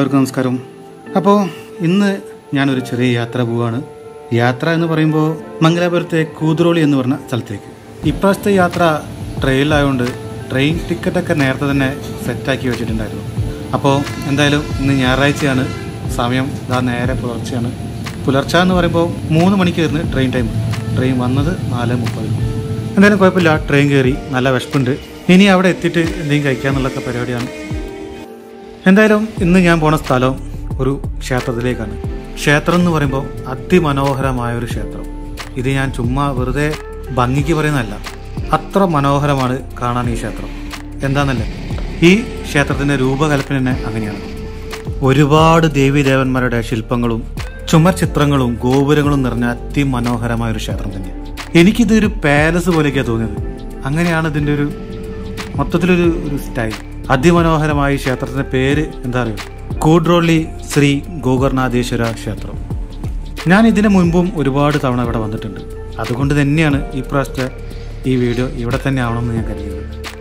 എല്ലാവർക്കും നമസ്കാരം അപ്പോൾ ഇന്ന് ഞാനൊരു ചെറിയ യാത്ര പോവാണ് യാത്ര എന്ന് പറയുമ്പോൾ മംഗലാപുരത്തെ കൂതുറോളി എന്ന് പറഞ്ഞ സ്ഥലത്തേക്ക് ഇപ്രാവശ്യത്തെ യാത്ര ട്രെയിനിലായതുകൊണ്ട് ട്രെയിൻ ടിക്കറ്റൊക്കെ നേരത്തെ തന്നെ സെറ്റാക്കി വെച്ചിട്ടുണ്ടായിരുന്നു അപ്പോൾ എന്തായാലും ഇന്ന് ഞായറാഴ്ചയാണ് സമയം ഇതാ നേരെ പുലർച്ചെയാണ് പുലർച്ചെ എന്ന് പറയുമ്പോൾ മൂന്ന് മണിക്കായിരുന്നു ട്രെയിൻ ടൈം ട്രെയിൻ വന്നത് നാല് മുപ്പത് എന്തായാലും കുഴപ്പമില്ല ട്രെയിൻ കയറി നല്ല വിശപ്പുണ്ട് ഇനി അവിടെ എത്തിയിട്ട് എന്തെങ്കിലും കഴിക്കാന്നുള്ളൊക്കെ പരിപാടിയാണ് എന്തായാലും ഇന്ന് ഞാൻ പോണ സ്ഥലം ഒരു ക്ഷേത്രത്തിലേക്കാണ് ക്ഷേത്രം എന്ന് പറയുമ്പോൾ അതിമനോഹരമായ ഒരു ക്ഷേത്രം ഇത് ഞാൻ ചുമ്മാ വെറുതെ ഭംഗിക്ക് പറയുന്നതല്ല അത്ര മനോഹരമാണ് കാണാൻ ഈ ക്ഷേത്രം എന്താന്നല്ലേ ഈ ക്ഷേത്രത്തിന്റെ രൂപകൽപ്പന തന്നെ അങ്ങനെയാണ് ഒരുപാട് ദേവീദേവന്മാരുടെ ശില്പങ്ങളും ചുമർ ചിത്രങ്ങളും ഗോപുരങ്ങളും നിറഞ്ഞ അതിമനോഹരമായ ഒരു ക്ഷേത്രം തന്നെ എനിക്കിതൊരു പാലസ് പോലെയൊക്കെയാണ് തോന്നിയത് അങ്ങനെയാണ് ഇതിന്റെ ഒരു മൊത്തത്തിലൊരു ഒരു സ്റ്റൈൽ അതിമനോഹരമായ ഈ ക്ഷേത്രത്തിന്റെ പേര് എന്താ പറയുക കൂഡ്രോള്ളി ശ്രീ ഗോകർണാഥേശ്വര ക്ഷേത്രം ഞാൻ ഇതിനു മുൻപും ഒരുപാട് തവണ ഇവിടെ വന്നിട്ടുണ്ട് അതുകൊണ്ട് തന്നെയാണ് ഈ പ്രാവശ്യത്തെ ഈ വീഡിയോ ഇവിടെ തന്നെ ആവണമെന്ന് ഞാൻ കരുതിയത്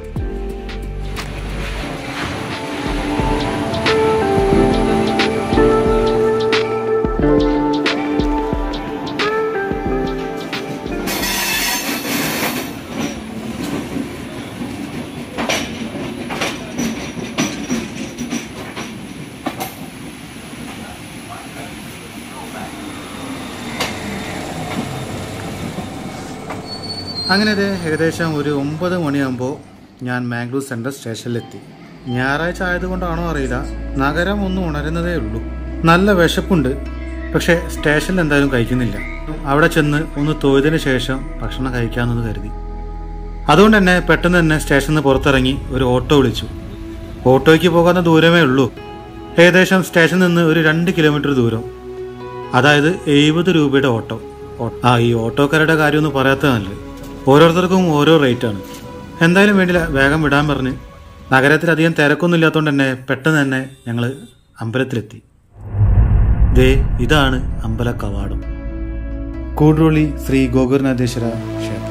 അങ്ങനെ ഇത് ഏകദേശം ഒരു ഒമ്പത് മണിയാകുമ്പോൾ ഞാൻ മാംഗ്ലൂർ സെൻട്രൽ സ്റ്റേഷനിലെത്തി ഞായറാഴ്ച ആയതുകൊണ്ടാണോ അറിയില്ല നഗരം ഒന്ന് ഉണരുന്നതേ ഉള്ളൂ നല്ല വിശപ്പുണ്ട് പക്ഷേ സ്റ്റേഷനിൽ എന്തായാലും കഴിക്കുന്നില്ല അവിടെ ചെന്ന് ഒന്ന് തൊഴുതിന് ശേഷം ഭക്ഷണം കഴിക്കാമെന്ന് കരുതി അതുകൊണ്ട് തന്നെ പെട്ടെന്ന് തന്നെ സ്റ്റേഷനിൽ നിന്ന് പുറത്തിറങ്ങി ഒരു ഓട്ടോ വിളിച്ചു ഓട്ടോയ്ക്ക് പോകാവുന്ന ദൂരമേ ഉള്ളൂ ഏകദേശം സ്റ്റേഷനിൽ നിന്ന് ഒരു രണ്ട് കിലോമീറ്റർ ദൂരം അതായത് എഴുപത് രൂപയുടെ ഓട്ടോ ഓ- ആ ഈ ഓട്ടോക്കാരുടെ കാര്യമൊന്നും പറയാത്തത് നല്ലത് ഓരോരുത്തർക്കും ഓരോ റേറ്റ് ആണ് എന്തായാലും വേണ്ടില്ല വേഗം വിടാൻ പറഞ്ഞ് നഗരത്തിൽ അധികം തിരക്കൊന്നും ഇല്ലാത്തതുകൊണ്ട് തന്നെ പെട്ടെന്ന് തന്നെ ഞങ്ങൾ അമ്പലത്തിലെത്തി ദേ ഇതാണ് അമ്പല കവാടം കൂഡ്രോളി ശ്രീ ഗോകുർനാഥേശ്വര ക്ഷേത്രം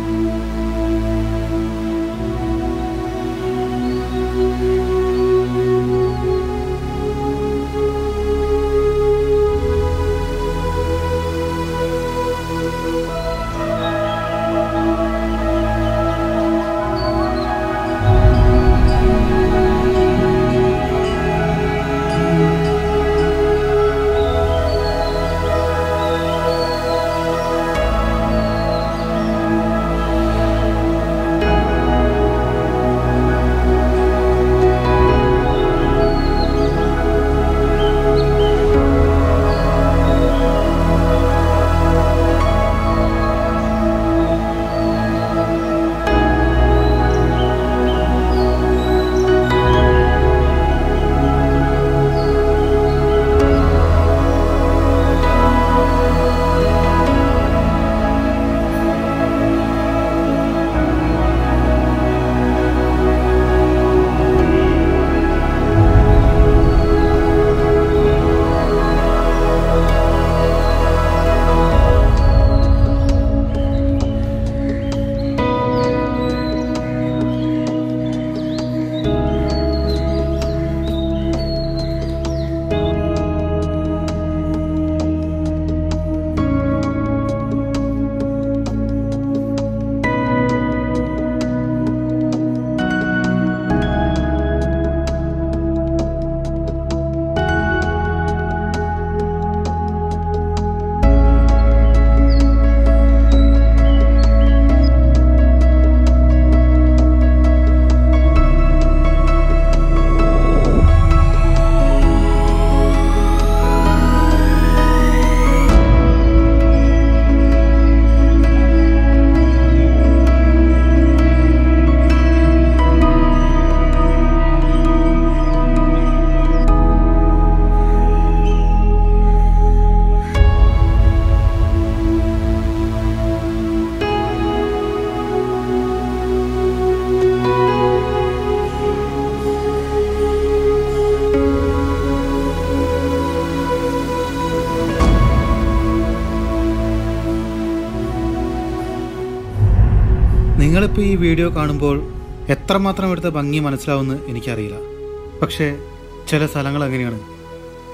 നിങ്ങളിപ്പോൾ ഈ വീഡിയോ കാണുമ്പോൾ എത്രമാത്രം എടുത്ത ഭംഗി മനസ്സിലാവുമെന്ന് എനിക്കറിയില്ല പക്ഷേ ചില സ്ഥലങ്ങൾ അങ്ങനെയാണ്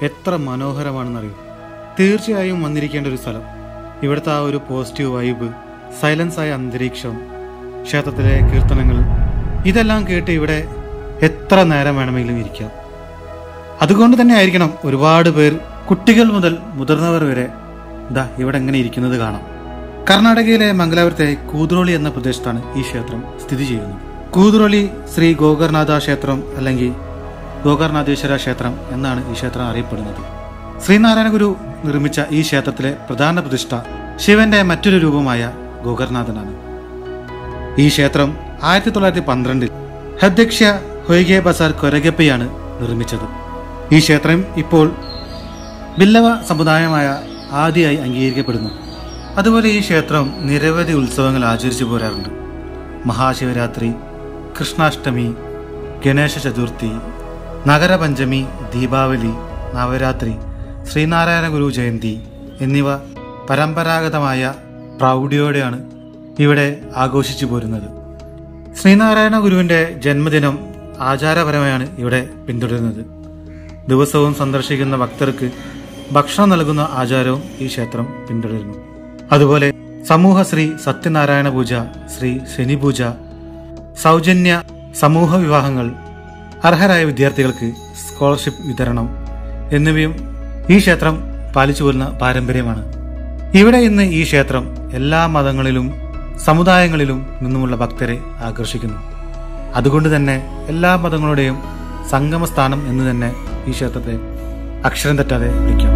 എത്ര മനോഹരമാണെന്നറിയൂ തീർച്ചയായും വന്നിരിക്കേണ്ട ഒരു സ്ഥലം ഇവിടുത്തെ ആ ഒരു പോസിറ്റീവ് വൈബ് സൈലൻസ് ആയ അന്തരീക്ഷം ക്ഷേത്രത്തിലെ കീർത്തനങ്ങൾ ഇതെല്ലാം കേട്ട് ഇവിടെ എത്ര നേരം വേണമെങ്കിലും ഇരിക്കാം അതുകൊണ്ട് തന്നെ ആയിരിക്കണം ഒരുപാട് പേർ കുട്ടികൾ മുതൽ മുതിർന്നവർ വരെ ഇതാ ഇവിടെ എങ്ങനെ ഇരിക്കുന്നത് കാണാം കർണാടകയിലെ മംഗലാപുരത്തെ കൂതുറോളി എന്ന പ്രദേശത്താണ് ഈ ക്ഷേത്രം സ്ഥിതി ചെയ്യുന്നത് കൂതുറോളി ശ്രീ ഗോകർനാഥ ക്ഷേത്രം അല്ലെങ്കിൽ ഗോകർനാഥേശ്വര ക്ഷേത്രം എന്നാണ് ഈ ക്ഷേത്രം അറിയപ്പെടുന്നത് ശ്രീനാരായണ ഗുരു നിർമ്മിച്ച ഈ ക്ഷേത്രത്തിലെ പ്രധാന പ്രതിഷ്ഠ ശിവന്റെ മറ്റൊരു രൂപമായ ഗോകർനാഥനാണ് ഈ ക്ഷേത്രം ആയിരത്തി തൊള്ളായിരത്തി പന്ത്രണ്ടിൽ ഹദ്യക്ഷ ഹൊയ്ഗെ ബസാർ കൊരഗപ്പയാണ് നിർമ്മിച്ചത് ഈ ക്ഷേത്രം ഇപ്പോൾ ബില്ലവ സമുദായമായ ആദ്യമായി അംഗീകരിക്കപ്പെടുന്നു അതുപോലെ ഈ ക്ഷേത്രം നിരവധി ഉത്സവങ്ങൾ ആചരിച്ചു പോരാറുണ്ട് മഹാശിവരാത്രി കൃഷ്ണാഷ്ടമി ഗണേശ ചതുർത്ഥി നഗരപഞ്ചമി ദീപാവലി നവരാത്രി ശ്രീനാരായണ ഗുരു ജയന്തി എന്നിവ പരമ്പരാഗതമായ പ്രൗഢിയോടെയാണ് ഇവിടെ ആഘോഷിച്ചു പോരുന്നത് ശ്രീനാരായണ ഗുരുവിന്റെ ജന്മദിനം ആചാരപരമായാണ് ഇവിടെ പിന്തുടരുന്നത് ദിവസവും സന്ദർശിക്കുന്ന ഭക്തർക്ക് ഭക്ഷണം നൽകുന്ന ആചാരവും ഈ ക്ഷേത്രം പിന്തുടരുന്നു അതുപോലെ സമൂഹ ശ്രീ സത്യനാരായണ പൂജ ശ്രീ ശനി പൂജ സൗജന്യ സമൂഹ വിവാഹങ്ങൾ അർഹരായ വിദ്യാർത്ഥികൾക്ക് സ്കോളർഷിപ്പ് വിതരണം എന്നിവയും ഈ ക്ഷേത്രം പാലിച്ചു വരുന്ന പാരമ്പര്യമാണ് ഇവിടെ ഇന്ന് ഈ ക്ഷേത്രം എല്ലാ മതങ്ങളിലും സമുദായങ്ങളിലും നിന്നുമുള്ള ഭക്തരെ ആകർഷിക്കുന്നു അതുകൊണ്ട് തന്നെ എല്ലാ മതങ്ങളുടെയും സംഗമസ്ഥാനം എന്ന് തന്നെ ഈ ക്ഷേത്രത്തെ അക്ഷരം തെറ്റാതെ വിളിക്കാം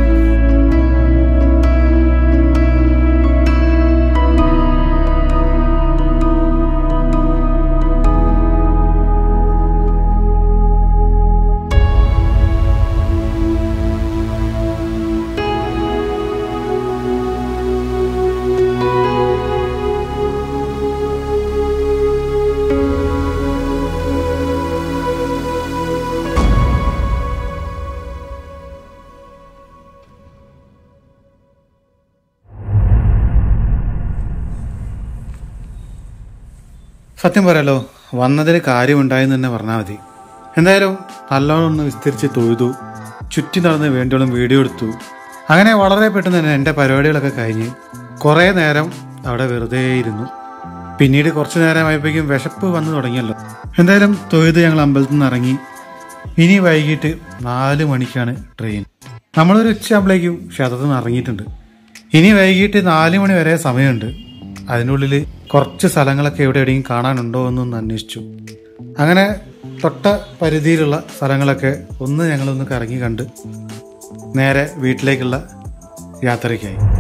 സത്യം പറയാലോ വന്നതിന് കാര്യമുണ്ടായെന്ന് തന്നെ പറഞ്ഞാൽ മതി എന്തായാലും നല്ലോണം ഒന്ന് വിസ്തരിച്ച് തൊഴുതു ചുറ്റി നടന്ന് വേണ്ടിയോളം വീഡിയോ എടുത്തു അങ്ങനെ വളരെ പെട്ടെന്ന് തന്നെ എൻ്റെ പരിപാടികളൊക്കെ കഴിഞ്ഞ് കുറേ നേരം അവിടെ വെറുതെ ഇരുന്നു പിന്നീട് കുറച്ച് നേരമായപ്പോഴേക്കും വിശപ്പ് വന്നു തുടങ്ങിയല്ലോ എന്തായാലും തൊഴുത് ഞങ്ങൾ അമ്പലത്തിൽ നിന്ന് ഇറങ്ങി ഇനി വൈകിട്ട് നാല് മണിക്കാണ് ട്രെയിൻ നമ്മളൊരു ഉച്ചയാകുമ്പോഴേക്കും ക്ഷേത്രത്തിൽ നിന്ന് ഇറങ്ങിയിട്ടുണ്ട് ഇനി വൈകിട്ട് നാല് മണി വരെ സമയമുണ്ട് അതിനുള്ളിൽ കുറച്ച് സ്ഥലങ്ങളൊക്കെ എവിടെ എവിടെയും കാണാനുണ്ടോ എന്നൊന്ന് അന്വേഷിച്ചു അങ്ങനെ തൊട്ട പരിധിയിലുള്ള സ്ഥലങ്ങളൊക്കെ ഒന്ന് ഞങ്ങളൊന്ന് കറങ്ങി കണ്ട് നേരെ വീട്ടിലേക്കുള്ള യാത്രയ്ക്കായി